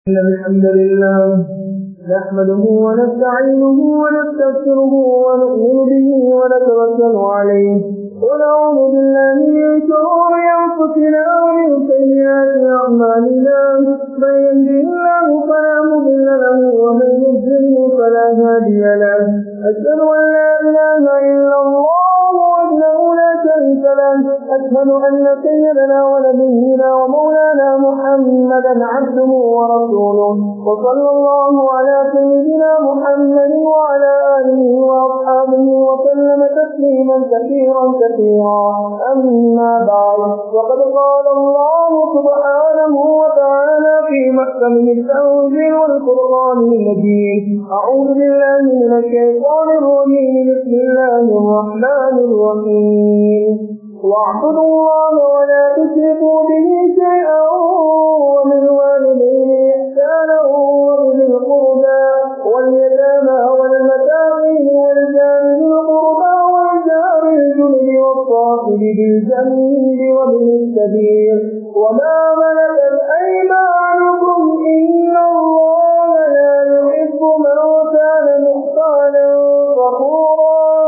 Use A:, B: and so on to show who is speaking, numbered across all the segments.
A: إن الحمد لله نحمده ونستعينه ونستغفره ونؤمن به ونتوكل عليه ونعوذ بالله من شرور أنفسنا ومن سيئات أعمالنا من يهده الله فلا مضل له ومن يضلله فلا هادي له أشهد أن لا إله إلا الله وحده لا شريك له أشهد أن سيدنا ونبينا ومولانا محمدا عبده ورسوله وصلى الله على سيدنا محمد وعلى آله وأصحابه وسلم تسليما كثيرا كثيرا أما بعد وقد قال الله سبحانه وتعالى في محكمه التنزيل والقرآن المجيد أعوذ بالله من الشيطان الرجيم بسم الله الرحمن الرحيم واعبدوا الله ولا تشركوا به شيئا وبالوالدين إحسانا وبذي القربى واليتامى والمساكين والجار ذي القربى والجار الجنب والصاحب بالجنب وابن السبيل وما ملكت أيمانكم إن الله لا يحب من كان مختالا فخورا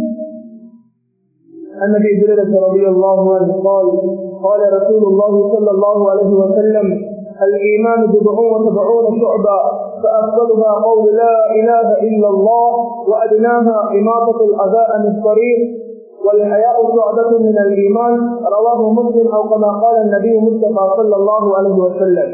A: عن ابي هريره رضي الله عنه قال قال رسول الله صلى الله عليه وسلم الايمان بضع وسبعون شعبا فافضلها قول لا اله الا الله وادناها اماطه الاذى عن الطريق والحياء شعبة من الإيمان رواه مسلم أو كما قال النبي مصطفى صلى الله عليه وسلم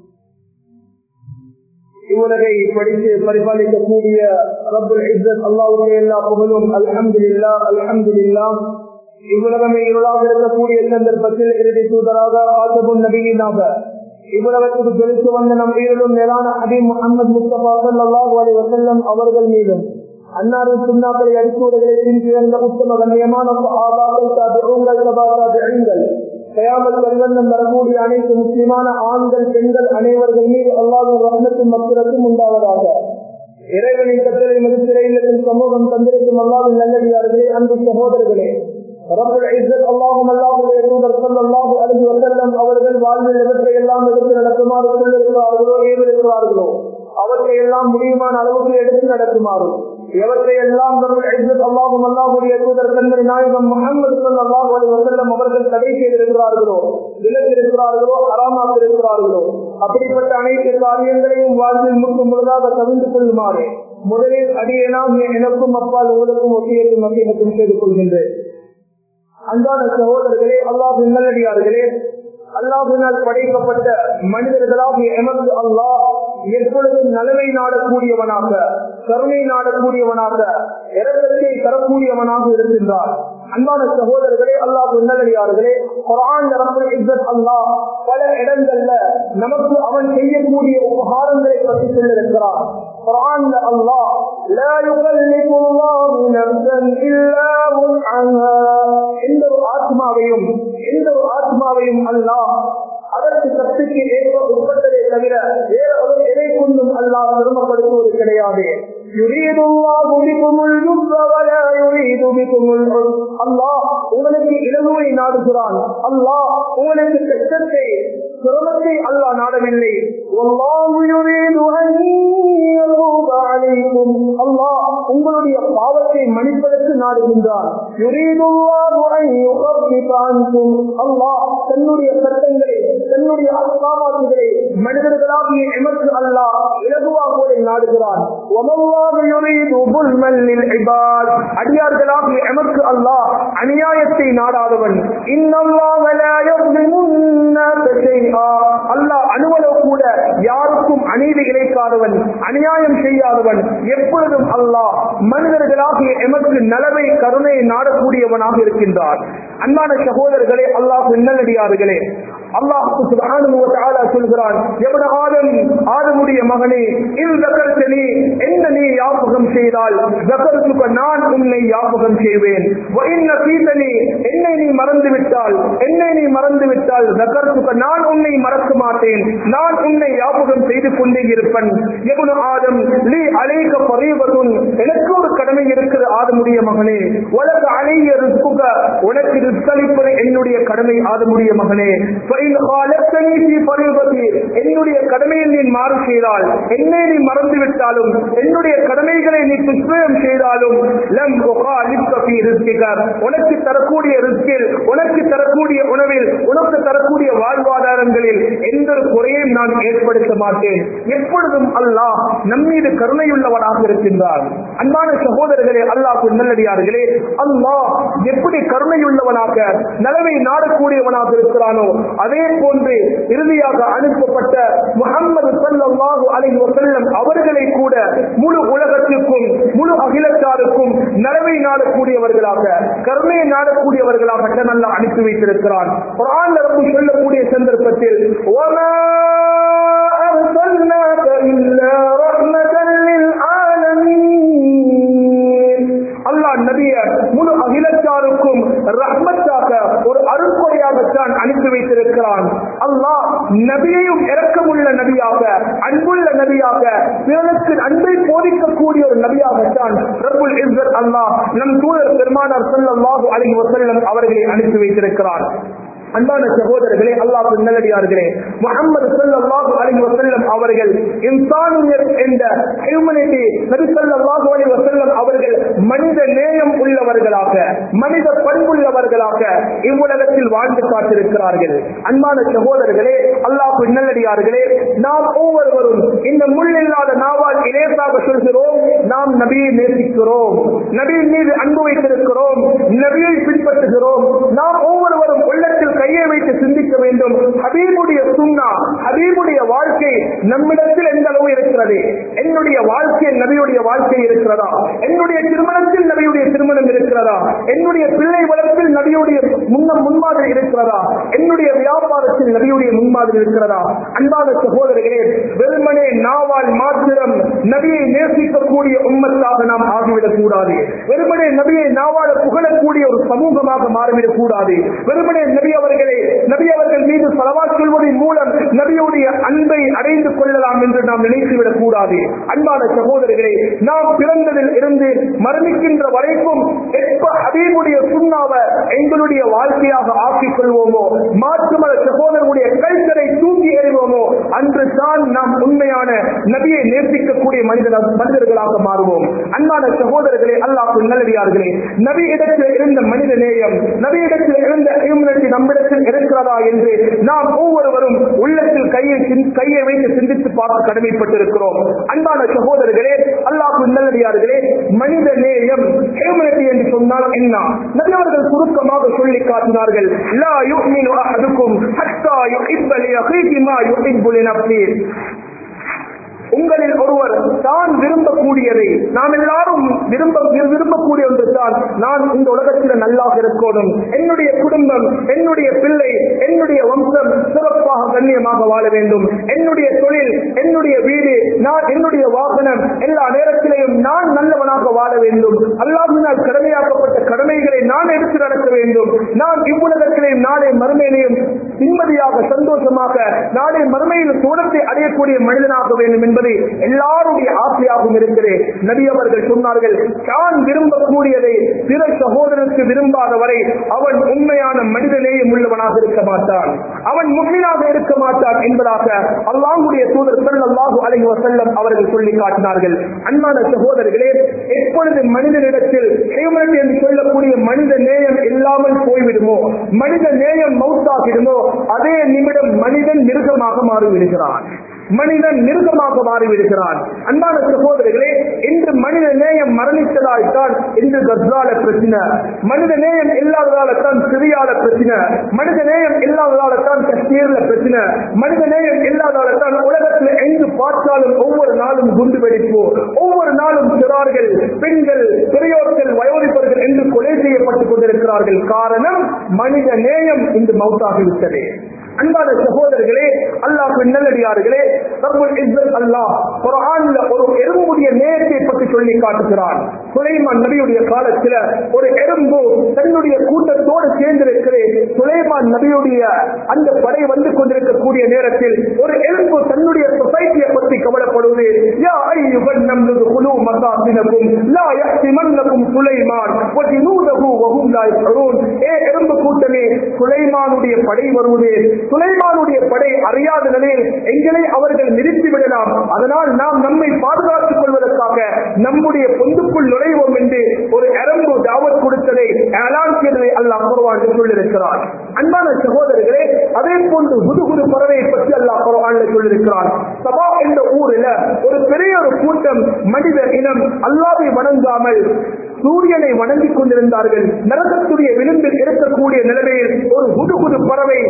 A: இவ்வுலகை படித்து பரிபாலிக்கக்கூடிய ரபுல் இஸ்ஸத் அல்லாவுடைய எல்லா புகழும் அல்ஹம்துலில்லா அல்ஹம்துலில்லா இவ்வுலகமே இருளாக இருக்கக்கூடிய சந்தர்ப்பத்தில் இறுதி தூதராக ஆசபுன் நபியினாக இவ்வுலகத்துக்கு ஜொலித்து வந்த நம் உயிரிலும் மேலான அபி முகமது முஸ்தபா சல்லாஹூ அலி வசல்லம் அவர்கள் மீதும் அன்னாரின் சுண்ணாக்களை அடிச்சுவடுகளை பின்சிறந்த உத்தம கண்ணியமான ஆபாக்கள் தாபிகள் சபா தாபிகள் கயாமல் கல்வந்தம் வரக்கூடிய அனைத்து முக்கியமான ஆண்கள் பெண்கள் அனைவர்கள் மீது அல்லாவின் ரத்னத்தும் மக்களுக்கும் உண்டாவதாக இறைவனின் கட்டளை மதிப்பிற இல்லத்தின் சமூகம் தந்திருக்கும் அல்லாவின் நல்லடியார்களே அன்பு சகோதரர்களே அல்லாஹும் அல்லாஹுடைய தூதர் அல்லாஹு அலி வசல்லம் அவர்கள் வாழ்வில் எவற்றை எல்லாம் எடுத்து நடக்குமாறு சொல்லிருக்கிறார்களோ ஏவிருக்கிறார்களோ அவற்றை எல்லாம் முடியுமான அளவுக்கு எடுத்து நடக்குமாறு எவற்றை எல்லாம் அல்லாஹும் அல்லாஹுடைய தூதர் கண்மணி நாயகம் முகமது அல்லாஹு அலி வசல்லம் அவர்கள் தடை செய்திருக்கிறார்களோ விலகிருக்கிறார்களோ அறாமாக இருக்கிறார்களோ அப்படிப்பட்ட அனைத்து காரியங்களையும் வாழ்வில் முற்று முழுதாக தவிர்த்து கொள்ளுமாறு முதலில் அடியேனாம் எனக்கும் அப்பால் உங்களுக்கும் ஒட்டியத்தும் மத்தியத்தும் செய்து கொள்கின்றேன் அன்பான சகோதரர்களே அல்லாஹ் நல்லடியார்களே அல்லாஹினால் படைக்கப்பட்ட மனிதர்களாகிய எமக்கு அல்லாஹ் எப்பொழுதும் நலவை நாடக்கூடியவனாக கருணை நாடக்கூடியவனாக இறக்கத்தை தரக்கூடியவனாக இருக்கின்றார் அன்பான சகோதரர்களே அல்லாஹ் நல்லடியார்களே குரான் அல்லாஹ் பல இடங்கள்ல நமக்கு அவன் செய்யக்கூடிய உபகாரங்களை பற்றி சொல்லியிருக்கிறார் குரான் அல்லாஹ் لا يكلف الله نفسا الا وسعها எந்த ஒரு ஆத்மாவையும் எந்த ஒரு ஆத்மாவையும் அல்லாஹ் அதற்கு சக்திக்கு ஏற்ப உட்பட்டதை தவிர வேற ஒரு எதை கொண்டும் அல்லாஹ் பெருமப்படுத்துவது கிடையாது உங்களுக்கு இளமுவை நாடுகிறான் அல்லாஹ் உங்களுக்கு கஷ்டத்தை சிரமத்தை அல்லாஹ் நாடவில்லை அல்லாஹ் உங்களுடைய பாவத்தை மன்னிப்பதற்கு நாடுகின்றான் அல்லாஹ் தன்னுடைய சட்டங்களை தன்னுடைய அஸ்லாமாத்துகளை மனிதர்களாகிய எமக்கு அல்லாஹ் இலகுவாகுவதை நாடுகிறான் அடியார்களாகிய எமக்கு அல்லாஹ் அநியாயத்தை நாடாதவன் அல்லாஹ் அணுவலோ கூட யாருக்கும் அநீதி இழைக்காதவன் அநியாயம் செய்யாதவன் எப்பொழுதும் அல்லாஹ் மனிதர்களாகிய எமக்கு நலவை கருணை நாடக்கூடியவனாக இருக்கின்றார் அன்பான சகோதரர்களே அல்லாஹ் நல்லடியார்களே அல்லாஹு சொல்கிறான் எவன ஆதம் ஆதமுடைய மகனே இந்த கருத்தனி என்ன நீ யாபகம் செய்தால் ஜகருத்துக்கு நான் உன்னை யாபகம் செய்வேன் என்னை நீ மறந்து விட்டால் என்னை நீ மறந்து விட்டால் ஜகருத்துக்கு நான் உன்னை மறக்க மாட்டேன் நான் உன்னை யாபகம் செய்து கொண்டே இருப்பேன் எவனு ஆதம் லீ அழைக்க பரீவதுன் எனக்கு ஒரு கடமை கடமை இருக்குது ஆதமுடைய மகனே உலக அழகிய ரிஸ்குக உனக்கு ரிஸ்களிப்பது என்னுடைய கடமை ஆதமுடைய மகனே فإن خالفتني في فريضتي என்னுடைய கடமையை நீ மாறு செய்தால் என்னை நீ மறந்து விட்டாலும் என்னுடைய கடமைகளை நீ துஷ்பிரயம் செய்தாலும் லம் உகாலிப்க ஃபீ ரிஸ்கிக உனக்கு தரக்கூடிய ரிஸ்கில் உனக்கு தரக்கூடிய உணவில் உனக்கு தரக்கூடிய வாழ்வாதாரங்களில் எந்த ஒரு குறையையும் நான் ஏற்படுத்த மாட்டேன் எப்பொழுதும் அல்லாஹ் நம்மீது கருணையுள்ளவனாக இருக்கின்றார் அன்பான சகோதரர்களே அல்லாஹ் நல்லடியார்களே அல்லாஹ் எப்படி கருணையுள்ளவனாக நலவை நாடக்கூடியவனாக இருக்கிறானோ அதே போன்று இறுதியாக அனுப்பப்பட்ட முகம்மது ஸல்லல்லாஹு அலைஹி வஸல்லம் அவர்களை கூட முழு உலகத்திற்கும் முழு அகிலத்தாருக்கும் நலவை நாடக்கூடியவர்களாக கருணையை நாடக்கூடியவர்களாக நல்லா அனுப்பி வைத்திருக்கிறான் குர்ஆன்ல ரப்பு சொல்லக்கூடிய சந்தர்ப்பத்தில் وَمَا أَرْسَلْنَاكَ إِلَّا رَحْمَةً لِلْعَالَمِينَ அல்லாஹ் நபிய முழு அகிலத்தாருக்கும் ரஹ்மத்தாக ஒரு அருட்கொடையாகத்தான் அனுப்பி வைத்திருக்கிறான் அல்லாஹ் நபியையும் இரக்கமுள்ள நபியாக அன்புள்ள நபியாக பிறருக்கு அன்பை போதிக்கக்கூடிய ஒரு நபியாகத்தான் ரப்புல் இஸ்ஸத் அல்லாஹ் நம் தூதர் பெருமானார் ஸல்லல்லாஹு அலைஹி வஸல்லம் அவர்களை அனுப்பி வைத்திருக்கிறார் அன்பான சகோதரர்களே அல்லாஹ் நல்லடியார்களே முகமது ஸல்லல்லாஹு அலைஹி வஸல்லம் அவர்கள் இன்சானியத் என்ற ஹியூமனிட்டி நபி ஸல்லல்லாஹு அலைஹி வஸல்லம் அவர்கள் மனித நேயம் உள்ளவர்களாக மனித பண்புள்ளவர்களாக இவ்வுலகத்தில் வாழ்ந்து காட்டிருக்கிறார்கள் அன்பான சகோதரர்களே அல்லாஹ் நல்லடியார்களே நாம் ஒவ்வொருவரும் இந்த முள் இல்லாத நாவால் இலேசாக சொல்கிறோம் நாம் நபியை நேசிக்கிறோம் நபியின் மீது அன்பு வைத்திருக்கிறோம் நபியை பின்பற்றுகிறோம் நாம் ஒவ்வொருவரும் உள்ளத்தில் கையை வைத்து சிந்திக்க வேண்டும் ஹபீபுடைய சுண்ணா ஹபீபுடைய வாழ்க்கை நம்மிடத்தில் எந்த அளவு இருக்கிறது என்னுடைய வாழ்க்கையில் நபியுடைய வாழ்க்கை இருக்கிறதா என்னுடைய திருமணத்தில் நபியுடைய திருமணம் இருக்கிறதா என்னுடைய பிள்ளை வளர்ப்பில் நபியுடைய முன்ன முன்மாதிரி இருக்கிறதா என்னுடைய வியாபாரத்தில் நபியுடைய முன்மாதிரி இருக்கிறதா அன்பான சகோதரர்களே வெறுமனே நாவால் மாத்திரம் நபியை நேசிக்கக்கூடிய உம்மத்தாக நாம் ஆகிவிடக் கூடாது வெறுமனே நபியை நாவால புகழக்கூடிய ஒரு சமூகமாக மாறிவிடக் கூடாது வெறுமனே நபி அவர்களை நபி அவர்கள் மீது சலவா சொல்வதன் மூலம் நபியுடைய அன்பை அடைந்து கொள்ளலாம் என்று நாம் நினைத்துவிடக் கூடாது அன்பான சகோதரர்களே நாம் பிறந்ததில் இருந்து மரணிக்கின்ற வரைக்கும் எப்ப ஹபீபுடைய சுண்ணாவை எங்களுடைய வாழ்க்கையாக ஆக்கிக் கொள்வோமோ மாற்றுமத சகோதரருடைய கல்ச்சரை தூக்கி எறிவோமோ அன்று தான் நாம் உண்மையான நபியை நேசிக்கக்கூடிய மனிதர் மனிதர்களாக மாறுவோம் அன்பான சகோதரர்களே அல்லாஹ் நல்லடியார்களே நபி இடத்தில் இருந்த மனித நேயம் நபி இடத்தில் இருந்த ஹியூமனிட்டி நம்மிடத்தில் இருக்கிறதா என்று நாம் ஒவ்வொருவரும் உள்ளத்தில் கையை சிந்- கையை வைத்து சிந்தித்து பார்க்க கடமைப்பட்டிருக்கிறோம் அன்பான சகோதரர்களே அல்லாஹ் நல்லடியார்களே மனித நேயம் ஹியூமனிட்டி என்று சொன்னால் என்ன நபி அவர்கள் சுருக்கமாக சொல்லி காட்டினார்கள் லா யுமினு அஹதுக்கும் ஹத்தா யுஹிப்ப லியஹீஹி மா யுஹிப்பு லினஃப்ஸிஹி உங்களில் ஒருவர் தான் விரும்பக்கூடியதை நாம் எல்லாரும் விரும்ப விரும்பக்கூடிய ஒன்று தான் நான் இந்த உலகத்தில் நல்லாக இருக்கணும் என்னுடைய குடும்பம் என்னுடைய பிள்ளை என்னுடைய வம்சம் சிறப்பாக கண்ணியமாக வாழ வேண்டும் என்னுடைய தொழில் என்னுடைய வீடு நான் என்னுடைய வாகனம் எல்லா நேரத்திலேயும் நான் நல்லவனாக வாழ வேண்டும் அல்லாஹினால் கடமையாக்கப்பட்ட கடமைகளை நான் எடுத்து நடக்க வேண்டும் நான் இவ்வுலகத்திலேயும் நாளை மறுமையிலையும் நிம்மதியாக சந்தோஷமாக நாளை மறுமையில் சூடத்தை அடையக்கூடிய மனிதனாக வேண்டும் என்பது எல்லாருடைய ஆசையாகவும் இருக்கிறது நபி அவர்கள் சொன்னார்கள் தான் விரும்பக்கூடியதை பிற சகோதரனுக்கு விரும்பாத வரை அவன் உண்மையான மனிதநேயம் உள்ளவனாக இருக்க மாட்டான் அவன் முக்மீனாக இருக்க மாட்டான் என்பதாக அல்லாஹுடைய தூதர் ஸல்லல்லாஹு அலைஹி வஸல்லம் அவர்கள் சொல்லி காட்டினார்கள் அன்பான சகோதரர்களே எப்பொழுது மனிதனிடத்தில் ஹியூமனிட்டி என்று சொல்லக்கூடிய மனித நேயம் இல்லாமல் போய்விடுமோ மனித நேயம் மௌத்தாகிடுமோ அதே நிமிடம் மனிதன் மிருகமாக மாறிவிடுகிறான் மனிதன் மிருகமாக மாறிவிடுகிறான் அன்பான சகோதரர்களே இன்று மனித நேயம் மரணித்ததால் தான் இன்று கத்ரால பிரச்சனை மனித நேயம் இல்லாததால தான் சிரியால பிரச்சனை மனித நேயம் இல்லாததால தான் காஷ்மீர்ல பிரச்சனை மனித நேயம் இல்லாததால தான் உலகத்தில் எங்கு பார்த்தாலும் ஒவ்வொரு நாளும் குண்டு வெடிப்பு ஒவ்வொரு நாளும் சிறார்கள் பெண்கள் பெரியோர்கள் வயோதிபர்கள் என்று கொலை செய்யப்பட்டுக் கொண்டிருக்கிறார்கள் காரணம் மனித நேயம் இன்று மௌத்தாகிவிட்டது அன்பான சகோதரர்களே அல்லாஹ் நல்லடியார்களே ரப்புல் இஸ்ஸத் அல்லாஹ் குர்ஆன்ல ஒரு எறும்புடைய நேயத்தை பற்றி சொல்லி காட்டுகிறான் சுலைமான் நபியுடைய காலத்துல ஒரு எறும்பு தன்னுடைய கூட்டத்தோடு சேர்ந்திருக்கிறது சுலைமான் நபியுடைய அந்த படை வந்து கொண்டிருக்கக்கூடிய நேரத்தில் ஒரு எறும்பு தன்னுடைய சொசைட்டியை பற்றி கவலைப்படுவது யா ஐயுகன் நம்லது குழு மசாசினக்கும் லா யஹ்தி يهزمنكم سليمان وجنوده وهم لا يشعرون ஏ எறும்பு கூட்டமே சுலைமானுடைய படை வருவது சுலைமானுடைய படை அறியாத நிலையில் எங்களை அவர்கள் நிறுத்தி விடலாம் அதனால் நாம் நம்மை பாதுகாத்துக் கொள்வதற்காக நம்முடைய பொந்துக்குள் நுழைவோம் என்று ஒரு எறும்பு தாவத் கொடுத்ததை ஏலான் செய்ததை அல்லாஹ் குர்ஆன் சொல்லியிருக்கிறார் அன்பான சகோதரர்களே அதே போன்று புதுகுது பறவையை பற்றி அல்லாஹ் குர்ஆன்ல சொல்லியிருக்கிறார் சபா என்ற ஊரில் ஒரு பெரிய ஒரு கூட்டம் மனித இனம் அல்லாவை வணங்காமல் சூரியனை வணங்கிக் கொண்டிருந்தார்கள் நரகத்துடைய விளிம்பில் இருக்கக்கூடிய நிலைமையில் ஒரு புதுகுது பறவை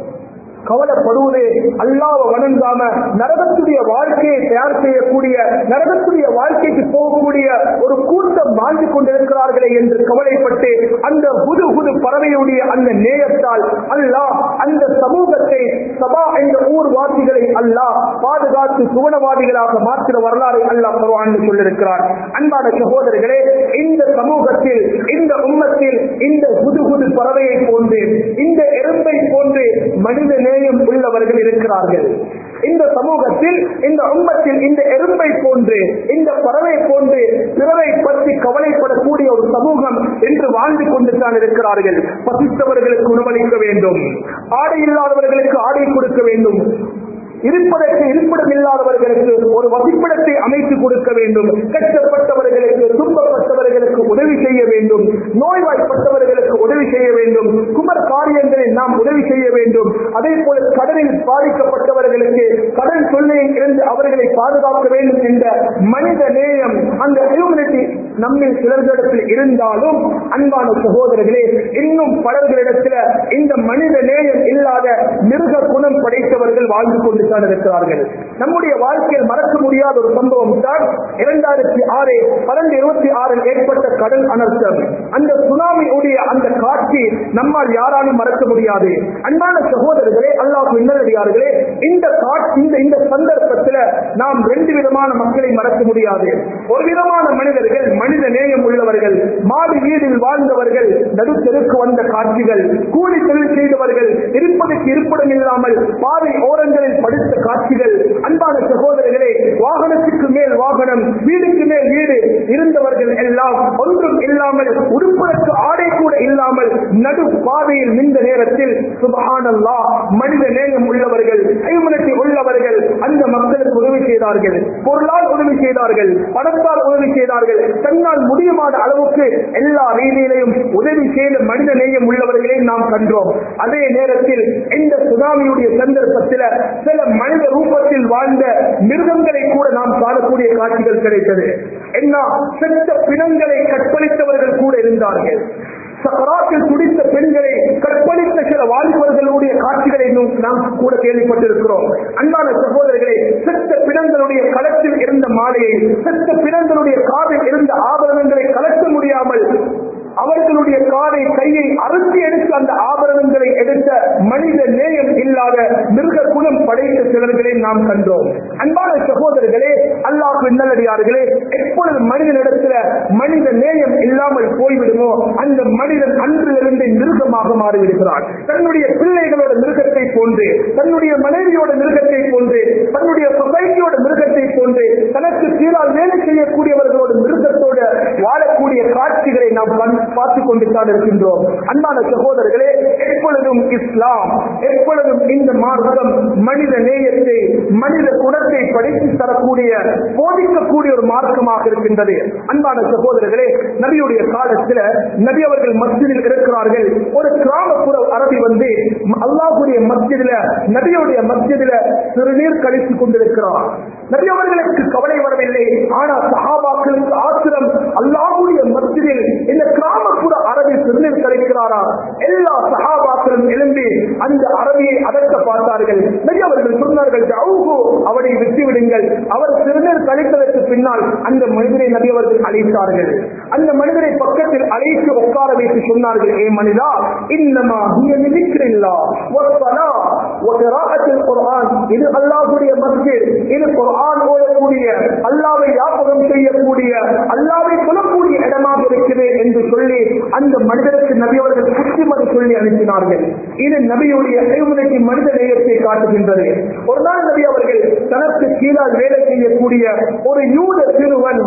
A: கவலைப்படுவது அல்லாவ வணங்காம நரகத்துடைய வாழ்க்கையை தயார் செய்யக்கூடிய நரகத்துடைய வாழ்க்கைக்கு போகக்கூடிய ஒரு கூட்டம் வாழ்ந்து கொண்டிருக்கிறார்களே என்று கவலைப்பட்டு அந்த புது புது பறவையுடைய அந்த நேயத்தால் அல்லாஹ் அந்த சமூகத்தை சபா என்ற ஊர்வாசிகளை அல்லாஹ் பாதுகாத்து சுவனவாதிகளாக மாற்றின வரலாறு அல்லாஹ் பருவான்னு சொல்லியிருக்கிறார் அன்பான சகோதரர்களே இந்த சமூகத்தில் இந்த உம்மத்தில் இந்த புது புது பறவையை போன்று இந்த எறும்பை போன்று மனித நேயம் உள்ளவர்கள் இருக்கிறார்கள் இந்த சமூகத்தில் இந்த உம்மத்தில் இந்த எறும்பை போன்று இந்த பறவை போன்று பிறரை பற்றி கவலைப்படக்கூடிய ஒரு சமூகம் என்று வாழ்ந்து கொண்டு தான் இருக்கிறார்கள் பசித்தவர்களுக்கு உணவளிக்க வேண்டும் ஆடை இல்லாதவர்களுக்கு ஆடை கொடுக்க வேண்டும் இருப்பதற்கு இருப்பிடம் இல்லாதவர்களுக்கு ஒரு வசிப்பிடத்தை அமைத்து கொடுக்க வேண்டும் கஷ்டப்பட்டவர்களுக்கு துன்பப்பட்டவர்களுக்கு உதவி செய்ய வேண்டும் நோய்வாய்ப்பட்டவர்களுக்கு உதவி செய்ய வேண்டும் குமர் காரியங்களில் நாம் உதவி செய்ய வேண்டும் அதே போல கடனில் பாதிக்கப்பட்டவர்களுக்கு கடன் தொல்லையில் இருந்து அவர்களை பாதுகாக்க வேண்டும் என்ற மனித நேயம் அந்த ஹியூமனிட்டி நம்மில் சிலர்களிடத்தில் இருந்தாலும் அன்பான சகோதரர்களே இன்னும் பலர்களிடத்தில் இந்த மனித நேயம் இல்லாத மிருக குணம் படைத்தவர்கள் வாழ்ந்து கொண்டு தான் இருக்கிறார்கள் நம்முடைய வாழ்க்கையில் மறக்க முடியாத ஒரு சம்பவம் தான் இரண்டாயிரத்தி ஆறு பன்னெண்டு இருபத்தி ஆறில் ஏற்பட்ட கடல் அனர்த்தம் அந்த சுனாமி உடைய அந்த காட்சி நம்மால் யாராலும் மறக்க முடியாது அன்பான சகோதரர்களே அல்லாஹ் இன்னடியார்களே இந்த காட்சி இந்த இந்த சந்தர்ப்பத்தில் நாம் ரெண்டு விதமான மக்களை மறக்க முடியாது ஒரு விதமான மனிதர்கள் மனித நேயம் உள்ளவர்கள் மாடி வீதில் வாழ்ந்தவர்கள் நடுத்தருக்கு வந்த காட்சிகள் கூலி தொழில் செய்தவர்கள் இருப்பதற்கு இருப்பிடம் இல்லாமல் பாதை ஓரங்களில் படுத்த காட்சிகள் அன்பான சகோதரர்களே வாகனத்துக்கு மேல் வாகனம் வீடுக்கு மேல் வீடு இருந்தவர்கள் எல்லாம் ஒன்றும் இல்லாமல் உடுப்பதற்கு ஆடை கூட இல்லாமல் நடு பாதையில் நின்ற நேரத்தில் சுபஹானல்லா மனித நேயம் உள்ளவர்கள் ஹைமனத்தை உள்ளவர்கள் அந்த மக்களுக்கு உதவி செய்தார்கள் பொருளால் உதவி செய்தார்கள் பணத்தால் உதவி செய்தார்கள் தன்னால் முடியுமான அளவுக்கு எல்லா ரீதியிலையும் உதவி செய்த மனித நேயம் உள்ளவர்களை நாம் கண்டோம் அதே நேரத்தில் இந்த சுனாமியுடைய சந்தர்ப்பத்தில் சில மனித ரூபத்தில் வாழ்ந்த மிருகங்களை கூட நாம் காணக்கூடிய காட்சிகள் கிடைத்தது என்ன செத்த பிணங்களை கற்பழித்தவர்கள் கூட இருந்தார்கள் சக்கராத்தில் துடித்த பெண்களை கற்பழித்த சில வாலிபர்களுடைய காட்சிகளை இன்னும் நாம் கூட கேள்விப்பட்டிருக்கிறோம் அன்பான சகோதரர்களே செத்த பிணங்களுடைய களத்தில் இருந்த மாலையை செத்த பிணங்களுடைய காதில் இருந்த ஆபரணங்களை கலட்ட முடியாமல் அவர்களுடைய காலை கையை அறுத்து எடுத்து அந்த ஆபரணங்களை எடுத்த மனித நேயம் இல்லாத மிருக குணம் படைத்த சிலர்களை நாம் கண்டோம் அன்பான சகோதரர்களே அல்லாஹ் நல்லடியார்களே எப்பொழுது மனிதனிடத்துல மனித நேயம் இல்லாமல் போய்விடுமோ அந்த மனிதன் அன்றிலிருந்து மிருகமாக மாறிவிடுகிறான் தன்னுடைய பிள்ளைகளோட மிருகத்தை போன்று தன்னுடைய மனைவியோட மிருகத்தை போன்று தன்னுடைய சொசைட்டியோட மிருகத்தை போன்று தனக்கு கீழால் வேலை செய்யக்கூடியவர்களோட மிருகத்தோடு வாழக்கூடிய காட்சிகளை நாம் கண் பார்த்துக் கொண்டு தான் இருக்கின்றோம் அன்பான சகோதரர்களே எப்பொழுதும் இஸ்லாம் எப்பொழுதும் இந்த மார்க்கம் மனித நேயத்தை மனித குணத்தை படித்து தரக்கூடிய போதிக்கக்கூடிய ஒரு மார்க்கமாக இருக்கின்றது அன்பான சகோதரர்களே நபியுடைய காலத்தில் நபி அவர்கள் மஸ்ஜிதில் இருக்கிறார்கள் ஒரு கிராமப்புற அரபி வந்து அல்லாஹுடைய மஸ்ஜிதில் நபியுடைய மஸ்ஜிதில் சிறுநீர் கழித்துக் கொண்டிருக்கிறார் நபி அவர்களுக்கு கவலை வரவில்லை ஆனால் சஹாபாக்களுக்கு ஆத்திரம் அல்லாஹுடைய மஸ்ஜிதில் இந்த கிராமப்புற அரபி சிறுநீர் கழிக்கிறாரா எல்லா சஹாபாக்களும் எழும்பி அந்த அரபியை அதற்க பார்த்தார்கள் நபி அவர்கள் சொன்னார்கள் "ஜவுஹு, அவனை விட்டு விடுங்கள் அவர் சிறுநீர் கழித்ததற்கு பின்னால் அந்த மனிதரை நபி அவர்கள் அழைத்தார்கள் அந்த மனிதரை பக்கத்தில் அழைத்து உட்கார வைத்து சொன்னார்கள் ஏ மனிதா இன்னமா ஹிய நிதிக்கிறில்லா வஸ்ஸலா வகிராஅத்தில் குர்ஆன் இது அல்லாஹ்வுடைய மஸ்ஜித் இது குர்ஆன் ஓதக்கூடிய அல்லாஹ்வை ஞாபகம் செய்யக்கூடிய அல்லாஹ்வை சொல்லக்கூடிய இடமாக இருக்குது என்று சொல்லி அந்த மனிதருக்கு நபி அவர்கள் புத்திமதி சொல்லி அனுப்பினார்கள் இது நபியுடைய செய்முறைக்கு மனித நேயத்தை காட்டுகின்றது ஒரு நாள் நபி அவர்கள் தனக்கு கீழால் வேலை செய்யக்கூடிய ஒரு யூத சிறுவன்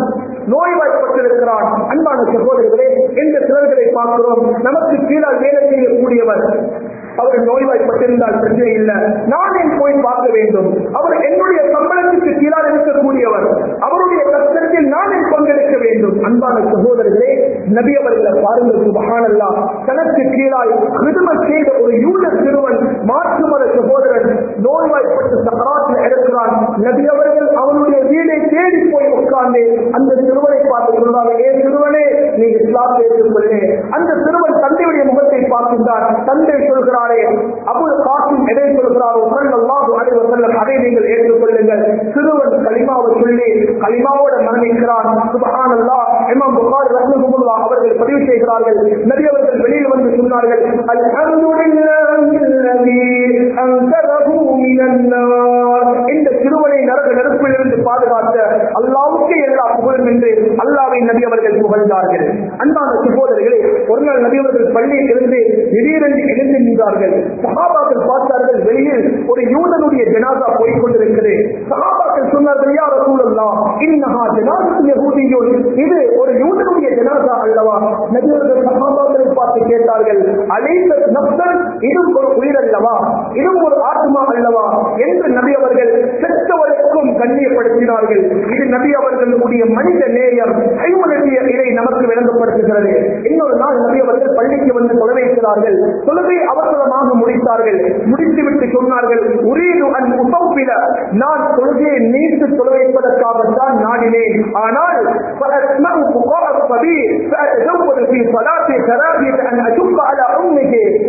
A: நோய்வாய்ப்பட்டிருக்கிறான் அன்பான சகோதரர்களே எந்த சிலர்களை பார்க்கிறோம் நமக்கு கீழால் வேலை செய்யக்கூடியவர் அவர் நோய்வாய்ப்பட்டிருந்தால் பிரச்சனை இல்லை நான் ஏன் போய் பார்க்க வேண்டும் அவர் என்னுடைய சம்பளத்துக்கு கீழால் இருக்கக்கூடியவர் அவருடைய கஷ்டத்தில் நான் ஏன் பங்கெடுக்க வேண்டும் அன்பான சகோதரர்களே நபி அவர்களை பாருங்கள் சுபஹானல்லா தனக்கு கீழாய் கிருதம செய்த ஒரு யூத சிறுவன் மாற்று மத சகோதரன் நோய்வாய்ப்பட்டு சகராத்தில் எடுக்கிறான் நபி அவர்கள் அவனுடைய வீடை தேடி போய் உட்கார்ந்து அந்த சிறுவனை பார்த்து சொல்றாங்க ஏ சிறுவனே நீ இஸ்லாம் ஏற்றுக்கொள்ளே அந்த சிறுவன் தந்தையுடைய முகத்தை பார்க்கின்றார் தந்தை சொல்கிறாரே அபுல் காசிம் எதை சொல்கிறாரோ அல்லாஹு அலைஹி வஸல்லம் அதை நீங்கள் ஏற்றுக்கொள்ளுங்கள் சிறுவன் கலிமாவை சொல்லி கலிமாவோட மரணிக்கிறான் சுபஹானல்லாஹ் இமாம் புகாரி ரஹ்மத்துல்லாஹ் அவர்கள் பதிவு செய்கிறார்கள் நபி அவர்கள் வெளியில் வந்து சொன்னார்கள் அல்ஹம்துலில்லாஹில்லதி அன்கரஹு மினன் நார் இந்த சிறுவனை நரக நெருப்பிலிருந்து பாதுகாத்த அல்லாஹ்வுக்கு எல்லா புகழும் என்று அல்லாஹ்வை நபி அவர்கள் புகழ்ந்தார்கள் அன்பான சகோதரர்களே ஒரு நாள் நபி அவர்கள் பள்ளியில் இருந்து திடீரென்று எழுந்து நின்றார்கள் சஹாபாக்கள் பார்த்தார்கள் வெளியில் ஒரு யூதனுடைய ஜனாதா போய் கொண்டிருக்கிறது சஹாபாக்கள் சொன்னார்கள் யார் ரசூலல்லாஹ் இன்னஹா ஜனாதத்து யஹூதியுன் இது ஒரு யூதனுடைய ஜனாதா அல்லவா நபி அவர்கள் சஹாபாக்களை பார்த்து கேட்டார்கள் அலைத நப்சன் இதுவும் ஒரு உயிர் அல்லவா இதுவும் ஒரு ஆத்மா அல்லவா என்று நபி அவர்கள் செத்தவருக்கும் கண்ணியப்படுத்தினார்கள் இது நபி அவர்களுடைய மனித நேயம் கைமுடைய இதை நமக்கு விளங்கப்படுத்துகிறது இன்னொரு நாள் நபி அவர்கள் பள்ளிக்கு வந்து தொலை வைக்கிறார்கள் தொழுகை அவசரமாக முடித்தார்கள் முடித்துவிட்டு சொன்னார்கள் உரியது அன் உசப்பில நான் தொழுகையை நீட்டு தொலை வைப்பதற்காகத்தான் நாடினேன் ஆனால் فأسمع فقاء الصبي فأتزود في صلاتي كراهية أن أشق على أمه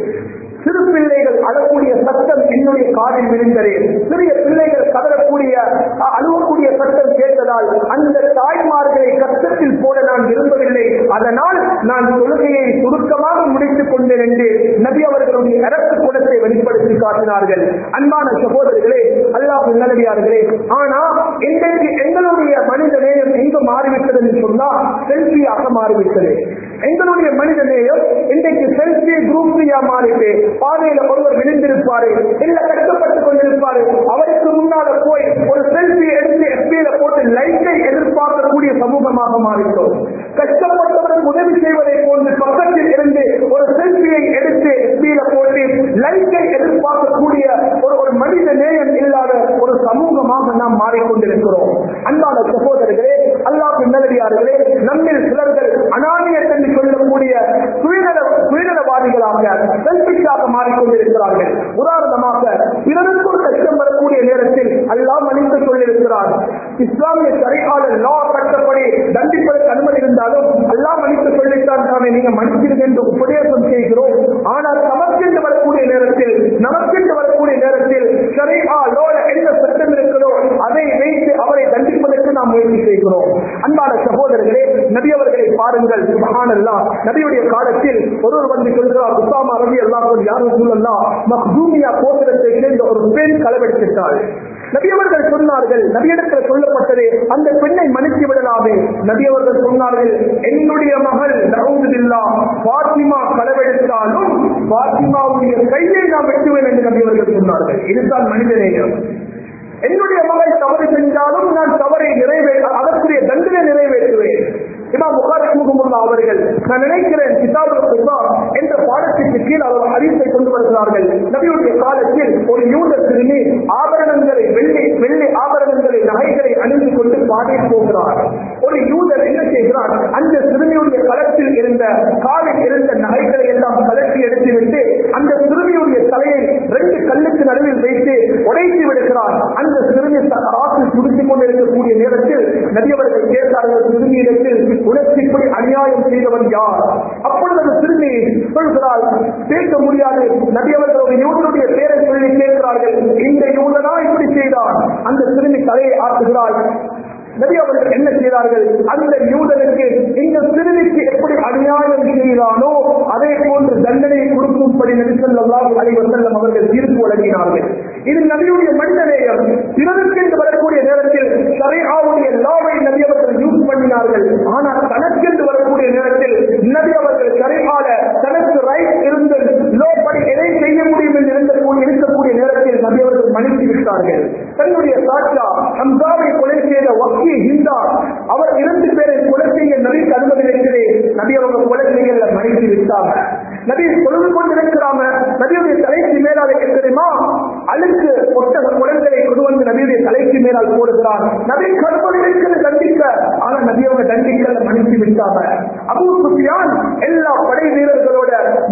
A: சிறு பிள்ளைகள் அழக்கூடிய சத்தம் என்னுடைய காதில் விழுந்தது சிறிய பிள்ளைகள் கதறக்கூடிய அ- அழுவக்கூடிய சத்தம் கேட்டதால் அந்த தாய்மார்களை கஷ்டத்தில் போட நான் விரும்பவில்லை அதனால் நான் தொழுகையை சுருக்கமாக முடித்துக் கொண்டேன் என்று நபி அவர்களுடைய அரசு குணத்தை வெளிப்படுத்தி காட்டினார்கள் அன்பான சகோதரர்களே அல்லாஹ் நல்லடியார்களே ஆனா இன்றைக்கு எங்களுடைய மனித நேயம் எங்கு மாறிவிட்டது என்று சொன்னால் செல்ஃபியாக மாறிவிட்டது எங்களுடைய மனித நேயம் இன்றைக்கு செல்ஃபி குரூப்பியா மாறிட்டு பாதையில ஒருவர் விழுந்திருப்பாரு இல்ல கஷ்டப்பட்டுக் கொண்டிருப்பாரு அவருக்கு முன்னால போய் ஒரு செல்ஃபி எடுத்து எஸ்பியில போட்டு லைட்டை எதிர்பார்க்கக்கூடிய சமூகமாக மாறிட்டோம் கஷ்டப்பட்டவருக்கு உதவி செய்வதை போன்று பக்கத்தில் இருந்து ஒரு செல்ஃபியை எடுத்து எஸ்பியில போட்டு லைட்டை எதிர்பார்க்கக்கூடிய ஒரு ஒரு மனித நேயம் இல்லாத ஒரு சமூகமாக நாம் மாறிக்கொண்டிருக்கிறோம் அன்பான சகோதரர்களே அல்லாஹ் நல்லடியார்களே நம்மில் சிலர்கள் அனானியத் என்று சொல்லக்கூடிய சுயநல சுயநலவாதிகளாக செல்பிஷாக மாறிக்கொண்டிருக்கிறார்கள் உதாரணமாக பிறருக்கு ஒரு கஷ்டம் வரக்கூடிய நேரத்தில் அல்லாஹ் மன்னித்து சொல்லியிருக்கிறார் இஸ்லாமிய சரிகால லா சட்டப்படி தண்டிப்பதற்கு அனுமதி இருந்தாலும் அல்லாஹ் மன்னித்து சொல்லித்தான் தானே நீங்க மன்னிச்சிருங்க என்று உபதேசம் செய்கிறோம் ஆனால் நமக்கென்று வரக்கூடிய நேரத்தில் நமக்கென்று வரக்கூடிய நேரத்தில் சரிகா லோல என்ன சட்டம் இருக்கிறதோ அதை வைத்து அவரை தண்டிப்பதற்கு நாம் முயற்சி செய்கிறோம் அன்பான சகோதரர்களே நபி அவர்களை பாருங்கள் சுபஹானல்லாஹ் நபியுடைய காலத்தில் ஒருவர் வந்து சொல்கிறார் உசாமா ரவி அல்லாஹ் யாரும் சொல்லலாம் மக்தூமியா கோத்திரத்தை சேர்ந்த ஒரு பெண் களவெடுத்தாள் நபி அவர்கள் சொன்னார்கள் நபியிடத்தில் சொல்லப்பட்டது அந்த பெண்ணை மன்னித்து விடலாமே நபி அவர்கள் சொன்னார்கள் என்னுடைய மகள் நவுதுல்லா பாத்திமா களவெடுத்தாலும் பாத்திமாவுடைய கையை நான் வெட்டுவேன் என்று நபி அவர்கள் சொன்னார்கள் இதுதான் மனிதநேயம் என்னுடைய மகள் தவறு செஞ்சாலும் நான் தவறை நிறைவே அதற்குரிய தண்டனை நிறைவேற்றுவேன் இமாம் புகாரி முகமுல்லா அவர்கள் நான் நினைக்கிறேன் கிதாபுல் குர்பா என்ற பாடத்திற்கு கீழ் அவர் அறிவிப்பை கொண்டு வருகிறார்கள் நபியுடைய காலத்தில் ஒரு யூத சிறுமி ஆபரணங்களை வெள்ளி வெள்ளி ஆபரணங்களை நகைகளை அணிந்து கொண்டு பாதையில் போகிறார் ஒரு யூதர் என்ன செய்கிறார் அந்த சிறுமியுடைய களத்தில் இருந்த காலில் இருந்த நகைகளை எல்லாம் கலட்டி எடுத்துவிட்டு அந்த சிறுமியுடைய தலையை ரெண்டு கல்லுக்கு நடுவில் வைத்து உடைத்து விடுகிறார் அந்த சிறுமி ராசி துடித்துக் கொண்டிருக்கக்கூடிய நேரத்தில் நபியவர்கள் கேட்டார்கள் சிறுமியிடத்தில் உனக்கு இப்படி அநியாயம் செய்தவன் யார் அப்பொழுது அந்த சிறுமி சொல்கிறாள் பேச முடியாது நபியவர்கள் ஒரு யூதனுடைய பேரை சொல்லி கேட்கிறார்கள் இந்த யூதனா இப்படி செய்தார் அந்த சிறுமி தலையை ஆட்டுகிறாள் நபி அவர்கள் என்ன செய்தார்கள் அந்த யூதனுக்கு இந்த சிறுமிக்கு எப்படி அநியாயம் செய்தானோ அதே போன்று தண்டனையை கொடுக்கும்படி நபிசல்லாஹு அலைஹி வஸல்லம் அவர்கள் தீர்ப்பு வழங்கினார்கள் இது நபியுடைய மனிதநேயம் பிறருக்கென்று வரக்கூடிய நேரத்தில் ஷரீஆவுடைய லாவை நபி அவர்கள் யூஸ் பண்ணினார்கள் ஆனால் தனக்கென்று வரக்கூடிய நேரத்தில் நபி அவர்கள் ஷரீஆல தனக்கு ரைட் இருந்து லோ படி எதை செய்ய முடியும் என்று இருக்கக்கூடிய இருக்கக்கூடிய நேரத்தில் நபி அவர்கள் மன்னித்து விட்டார்கள் தன்னுடைய சாட்சா ஹம்சாவை கொலை செய்த வக்கி ஹிந்தா அவர் இரண்டு பேரை நபி அவங்க குழந்தைகளை மறைத்து விட்டாங்க நபி சொல்லிக் கொண்டிருக்கிறாங்க நபியுடைய தலைக்கு மேலால் தெரியுமா அழுக்கு ஒட்டக குழந்தைகளை கொண்டு வந்து நபியுடைய தலைக்கு மேலால் போடுகிறார் நபி கற்பனை இருக்கிறது தண்டிக்க ஆனா நபி அவங்க தண்டிக்கல மன்னித்து விட்டாங்க அபூ சுஃபியான் எல்லா படை வீரர்களோட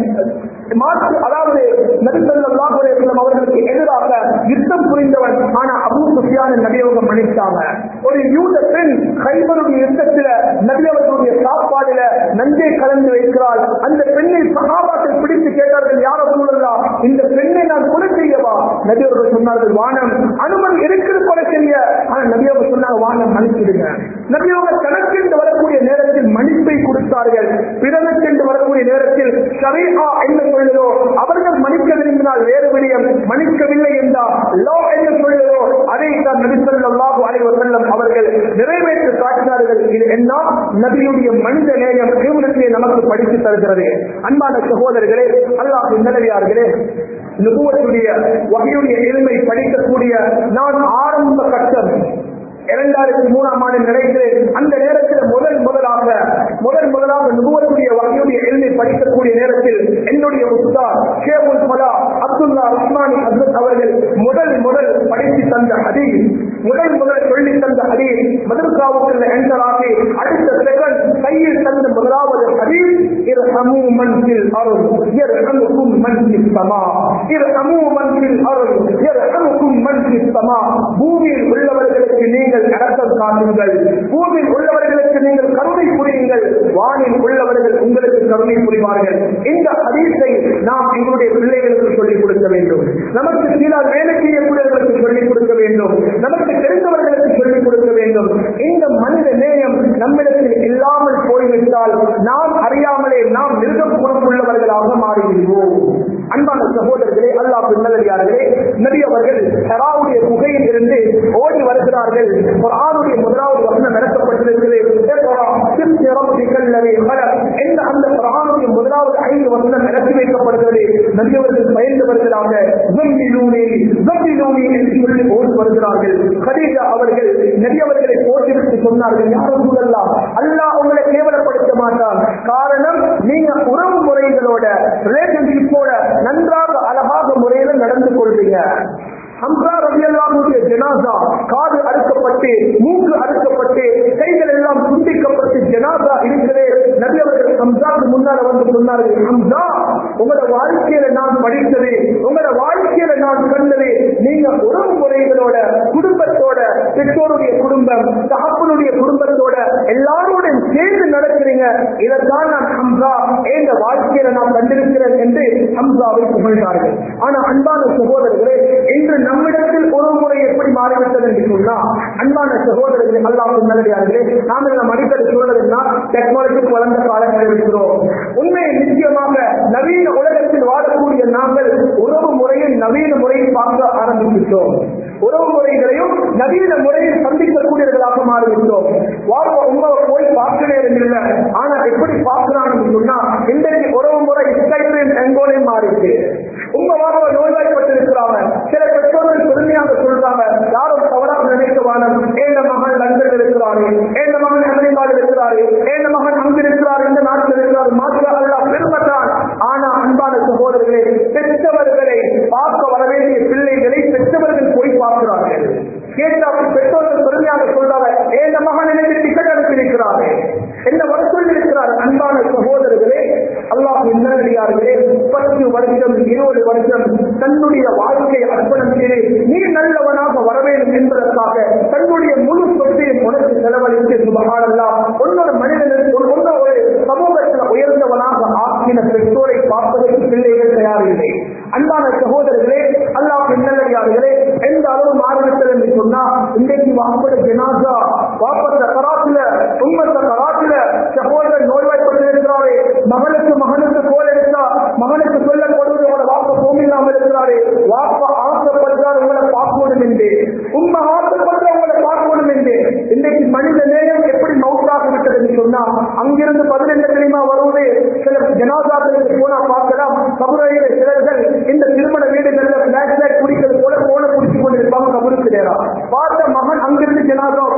A: மாற்று அதாவது நபிசல்லாஹு அலைஹி வஸல்லம் அவர்களுக்கு எதிராக யுத்தம் புரிந்தவன் ஆனா அபூ சுஃபியான் நபி அவங்க மன்னித்தாங்க ஒரு யூத பெண் கைபருடைய யுத்தத்துல நபி அவர்களுடைய சாப்பாடுல நஞ்சை கலந்து வைக்கிறாள் அந்த பெண்ணை சகாபாக்கள் பிடித்து கேட்டார்கள் யார சூழலா இந்த பெண்ணை நான் கொலை செய்யவா நபி அவர்கள் சொன்னார்கள் வானம் அனுமதி இருக்கிறது கொலை செய்ய ஆனா நபி அவர்கள் சொன்னாங்க வானம் மன்னிச்சிடுங்க நபி அவங்க தனக்கென்று வரக்கூடிய நேரத்தில் மன்னிப்பை கொடுத்தார்கள் பிறனுக்கென்று வரக்கூடிய நேரத்தில் ஷரீஹா என்ன சொல்லுதோ அவர்கள் மன்னிக்க விரும்பினால் வேறு விடயம் மன்னிக்கவில்லை என்றால் லோ என்ன சொல்லுதோ அதை தான் நபி ஸல்லல்லாஹு அலைஹி வஸல்லம் அவர்கள் நிறைவேற்றி காட்டினார்கள் இது என்ன நபியுடைய மனித நேயம் தீவிரத்தை நமக்கு படித்து தருகிறது அன்பான சகோதரர்களே அல்லாஹ் நிலவியார்களே நுபுவத்துடைய வகையுடைய எளிமை படிக்கக்கூடிய நான் ஆரம்ப கட்டம் இரண்டாயிரத்தி மூணாம் ஆண்டு நினைக்கிறேன் அந்த நேரத்தில் முதல் முதலாக முதல் முதலாக நுபுவத்துடைய வகையுடைய எளிமை படிக்கக்கூடிய நேரத்தில் என்னுடைய உஸ்தாத் ஷேபுல் பலா அப்துல்லா ரஹ்மானி ஹசரத் அவர்கள் முதல் முதல் படித்து தந்த ஹதீஸ் முதல் முதல் சொல்லி தந்த ஹதீஸ் மதர்காவுக்கு என்டர் ஆகி அடுத்த செகண்ட் கையில் தந்த முதலாவது ஹதீஸ் இர்ஹமு மன் ஃபில் அர்த் யர்ஹமுக்கும் மன் ஃபிஸ் ஸமா இர்ஹமு மன் ஃபில் அர்த் யர்ஹமுக்கும் மன் ஃபிஸ் ஸமா பூமியில் உள்ளவர்களுக்கு நீங்கள் அடக்கம் காட்டுங்கள் பூமியில் உள்ளவர்களுக்கு நீங்கள் கருணை புரியுங்கள் வானில் உள்ளவர்கள் உங்களுக்கு கருணை புரிவார்கள் இந்த ஹதீஸை நாம் எங்களுடைய பிள்ளைகளுக்கு சொல்லிக் கொடுக்க வேண்டும் நமக்கு கீழால் வேலை செய்யக்கூடியவர்களுக்கு சொல்லிக் கொடுக்க வேண்டும் நமக்கு தெரிந்தவர்களுக்கு சொல்லிக் கொடுக்க வேண்டும் இந்த மனித நேயம் நம்மிடத்தில் இல்லாமல் போய்விட்டால் நாம் அறியாமலே நாம் மிருகம் குணமுள்ளவர்களாக மாறிவிடுவோம் அன்பான சகோதரர்களே அல்லாஹ் பின்னலியார்களே நபி அவர்கள் ஹெராவுடைய குகையில் இருந்து ஓடி வருகிறார்கள் குர்ஆனுடைய முதலாவது வசனம் நடத்தப்பட்டிருக்கிறது இக்ரா பிஸ்மி ரப்பிக்கல் லதீ ஹலக் என்ற அந்த குர்ஆனுடைய முதலாவது ஐந்து வசனம் இறக்கி வைக்கப்படுகிறது நபி அவர்கள் பயந்தவர்களாக ஜம்மிலூனி ஜம்மிலூனி என்று சொல்லி ஓடி வருகிறார்கள் கதீஜா அவர்கள் நபி அவர்களை போட்டிவிட்டு சொன்னார்கள் யாரும் சொல்லலாம் அல்லாஹ் உங்களை கேவலப்படுத்த மாட்டான் காரணம் நீங்க உறவு முறைகளோட ரிலேஷன்ஷிப்போட நன்றாக அழகாக முறையில நடந்து கொள்வீங்க ஹம்சா ரபியல்லாவுடைய ஜனாசா காது அறுக்கப்பட்டு மூக்கு அறுக்கப்பட்டு கைகள் எல்லாம் துண்டிக்கப்பட்டு ஜனாசா இருக்கிறே நபி அவர்கள் ஹம்சாக்கு முன்னால வந்து சொன்னார்கள் ஹம்சா உங்களோட வாழ்க்கையில நான் படித்தது உங்களோட வாழ்க்கையில நான் கண்டது நீங்க உறவு முறைகளோட குடும்பத்தோட பெற்றோருடைய குடும்பம் தகப்பனுடைய குடும்பத்தோட எல்லாரோடும் சேர்ந்து நடக்கிறீங்க இதைத்தான் நான் ஹம்சா என்ற வாழ்க்கையில நான் கண்டிருக்கிறேன் என்று ஹம்சாவை புகழ்ந்தார்கள் ஆனா அன்பான சகோதரர்களே இன்று நம்மிடத்தில் ஒரு முறை எப்படி மாறிவிட்டது என்று சொன்னா அன்பான சகோதரர்களே அல்லாஹ் நல்லதார்களே நாம் நம்ம அடிக்கடி சொல்றதுன்னா டெக்னாலஜி வளர்ந்த காலங்களில் இருக்கிறோம் உண்மையை நிச்சயமாக நவீன உலகத்தில் வாழக்கூடிய நாங்கள் உறவு முறையை நவீன முறையில் பார்க்க ஆரம்பிச்சிட்டோம் உறவு முறைகளையும் நவீன முறையில் சந்திக்கக்கூடியவர்களாக மாறிவிட்டோம் வாழ்வ உங்களை போய் பார்க்கவே இல்லை ஆனா எப்படி பார்க்கிறான்னு சொன்னா இன்றைக்கு உறவு முறை ஸ்கைப்லைன் எங்கோலையும் மாறிட்டு உங்க வாழ்வ நோய்வாய்ப்பட்டிருக்கிறாங்க சில பெற்றோர்கள் பெருமையாக சொல்றாங்க யாரும் தவறாக நினைக்க வேணும் ஏந்த மகன் லண்டன் இருக்கிறாரு ஏந்த மகன் அமெரிக்காவில் இருக்கிறாரு ஏந்த மகன் அங்கு இருக்கிறார் இந்த நாட்டில் இருக்கிறார் மாற்ற அல்ல பெருமத்தான் ஆனா அன்பான சகோதரர்களே பெற்றவர்களை பார்க்க வர வேண்டிய பிள்ளைகளை பெற்றவர்கள் போய் பார்க்கிறார்கள் கேட்டா பெற்றோர்கள் பெருமையாக சொல்றாங்க ஏந்த மகன் எனக்கு டிக்கெட் அனுப்பியிருக்கிறாரு என்ன வசூல் இருக்கிறார் அன்பான சகோதரர்களே அல்லாஹ் நல்லடியார்களே பத்து வருஷம் இருபது வருஷம் தன்னுடைய வாழ்க்கையை அர்ப்பணம் செய்து நீ நல்லவனாக வர வேண்டும் என்பதற்காக தன்னுடைய முழு சொத்தையும் உனக்கு செலவழித்து சுபகாரல்லா உன்னோட மனிதனுக்கு உன்னோட ஒரு சமூகத்தில் உயர்ந்தவனாக ஆக்கின பெற்றோரை பார்ப்பதற்கு பிள்ளைகள் தயாரில்லை அன்பான சகோதரர்களே அல்லாஹ் நல்லடியார்களே எந்த அளவு மாறிவிட்டது என்று சொன்னா இன்றைக்கு வாப்பட ஜனாசா வாப்பத்த கராத்துல உம்மத்த கராத்துல சகோதரர் நோய்வாய்ப்பட்டிருக்கிறாரே மகனுக்கு மகனுக்கு கோல் எடுத்தா மகனுக்கு சொல்லப்படுவது உங்களோட வாப்ப கோமில்லாமல் இருக்கிறாரே வாப்ப ஆசைப்படுறார் உங்களை பார்க்கணும் என்று உண்மை ஆசைப்படுற உங்களை பார்க்கணும் என்று இன்றைக்கு மனித நேரம் எப்படி மவுத்தாக விட்டது என்று சொன்னா அங்கிருந்து பதினெண்டு தெரியுமா வருவது சில ஜனாதாரங்களுக்கு போனா பார்க்கலாம் கபுரையில சிலர்கள் இந்த திருமண வீடுகள்ல பிளாஷ் லைட் குடிக்கிறது போல போன குடிச்சு கொண்டிருப்பாங்க கபருக்கு நேரம் பார்த்த மகன் அங்கிருந்து ஜனாதா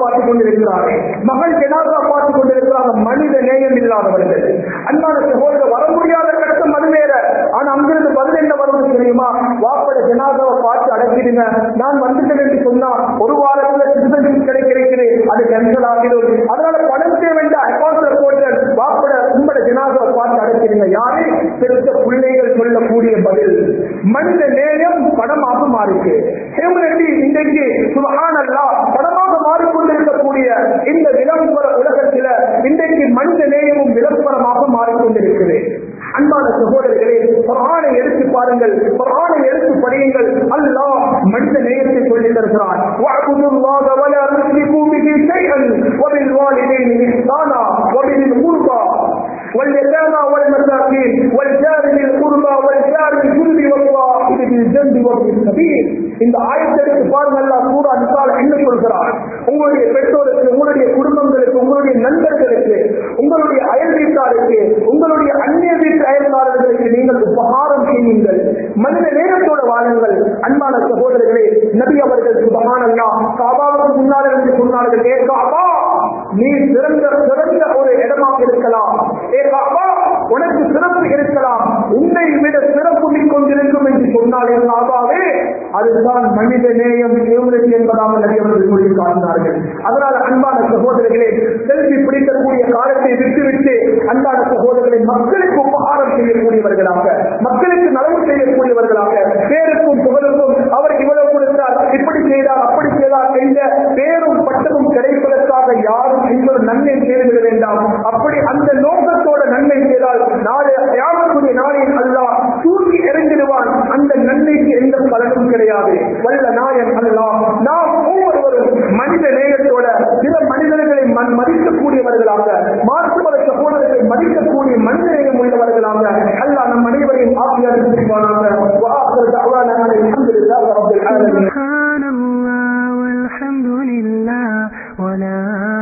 A: பார்த்து கொண்டிருக்கிறாரு மகள் ஜனாதா பார்த்து கொண்டிருக்கிறாங்க மனித நேயம் இல்லாதவர்கள் அன்பான சகோதரர் வர முடியாத கஷ்டம் அது வேற ஆனா அங்கிருந்து பதில் என்ன வரும் தெரியுமா வாப்பட ஜனாதாவை பார்த்து அடக்கிடுங்க நான் வந்துட்டேன் என்று சொன்னா ஒரு வாரத்துல சிட்டிசன்ஷிப் கிடைக்கிறது அது கேன்சல் ஆகிடும் அதனால பணம் தேவைண்ட அக்கௌண்ட்ல போட்டு வாப்பட உங்களோட ஜனாதாவை பார்த்து அடக்கிடுங்க யாரு பெருத்த பிள்ளைகள் சொல்லக்கூடிய பதில் மனித நேயம் படமாக மாறிக்கு ஹியூமனிட்டி இன்றைக்கு சுபஹானல்லா படமாக மாறிக்கொண்டிருக்கக்கூடிய இந்த விளம்பர உலகத்தில இன்றைக்கு மனித நேயமும் விளம்பரமாக மாறிக்கொண்டிருக்கிறது அன்பான சகோதரர்களே குரானை எடுத்து பாருங்கள் குரானை எடுத்து படியுங்கள் அல்லாஹ் மனித நேயத்தை சொல்லி தருகிறார் வஅபுதுல்லாஹ வலா துஷ்ரிகூ பிஹி ஷைஅன் வபில் வாலிதைனி இஹ்சானா வபில் குர்பா واليتامى والمساكين والجار ذي القربى والجار الجنب والصاحب بالجنب وابن السبيل இந்த ஆயத்திற்கு பாருங்க அல்லாஹ் சூரா நிசால என்ன சொல்கிறார் உங்களுடைய பெற்றோருக்கு உங்களுடைய குடும்பங்களுக்கு உங்களுடைய நண்பர்களுக்கு உங்களுடைய அயல் வீட்டாருக்கு உங்களுடைய அந்நிய வீட்டு அயல்காரர்களுக்கு நீங்கள் உபகாரம் செய்யுங்கள் மனித நேரத்தோட வாழுங்கள் அன்பான சகோதரர்களே நபி அவர்கள் சுபகானல்லா காபாவுக்கு முன்னால் இருந்து சொன்னார்கள் ஏ காபா நீ சிறந்த சிறந்த ஒரு இடமாக இருக்கலாம் ஏ காபா உனக்கு சிறப்பு இருக்கலாம் உன்னை விட சிறப்பு கொண்டிருக்கும் என்று சொன்னாலே காபாவே அதுதான் மனித நேயம் ஹியூமனிட்டி என்பதாக நபி அவர்கள் சொல்லி காட்டினார்கள் அதனால அன்பான சகோதரர்களே செல்வி பிடிக்கக்கூடிய காலத்தை விட்டுவிட்டு அன்பான சகோதரர்களை மக்களுக்கு உபகாரம் செய்யக்கூடியவர்களாக மக்களுக்கு நலவு செய்யக்கூடியவர்களாக பேருக்கும் புகழுக்கும் அவர் இவ்வளவு கொடுத்தார் இப்படி செய்தார் அப்படி செய்தார் என்ற பேரும் பட்டமும் கிடைப்பதற்காக யாரும் எந்த ஒரு நன்மை செய்துவிட வேண்டாம் அப்படி அந்த நோக்கத்தோட நன்மை செய்தால் நாளை யாருக்குரிய நாளில் அல்லாஹ் தூக்கி எறிஞ்சிடுவான் அந்த நன்மைக்கு எந்த பலனும் கிடையாது வல்ல நாயன் அல்லாஹ் நாம் ஒவ்வொருவரும் மனித நேயத்தோட சில மனிதர்களை ம- மதிக்கக்கூடியவர்களாக மாற்றுமத சகோதரர்களை மதிக்கக்கூடிய மனித நேயம் உள்ளவர்களாக அல்லாஹ் நம் அனைவரையும் ஆசிரியர் செய்வானாக وآخر دعوانا أن الحمد لله رب العالمين
B: سبحان الله والحمد لله ولا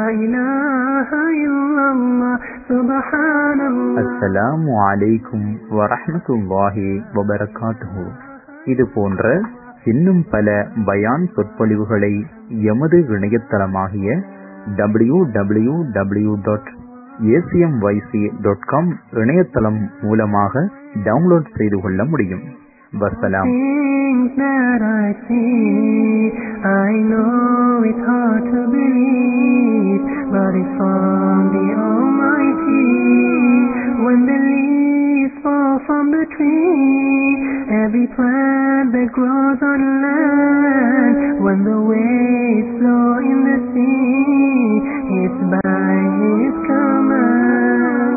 B: إله إلا الله سبحان الله
C: அஸ்ஸலாமு அலைக்கும் வரஹ்மத்துல்லாஹி வபரகாத்துஹு இது போன்ற இன்னும் பல பயான் சொற்பொழிவுகளை எமது இணையதளமாகிய W W W dot A C M Y C dot com இணையதளம் மூலமாக டவுன்லோட் செய்து கொள்ள முடியும் வசலாம்
B: Things that I see, I know it's hard to believe, but it's from the Almighty. When the leaves fall from the tree, every plant that grows on land, when the waves flow in the sea, it's by His command.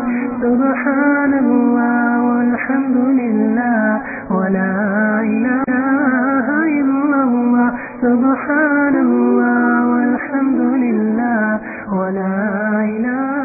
B: Subhanallah walhamdulillah wa la ilaha illallah. Subhanallah walhamdulillah wa la ilaha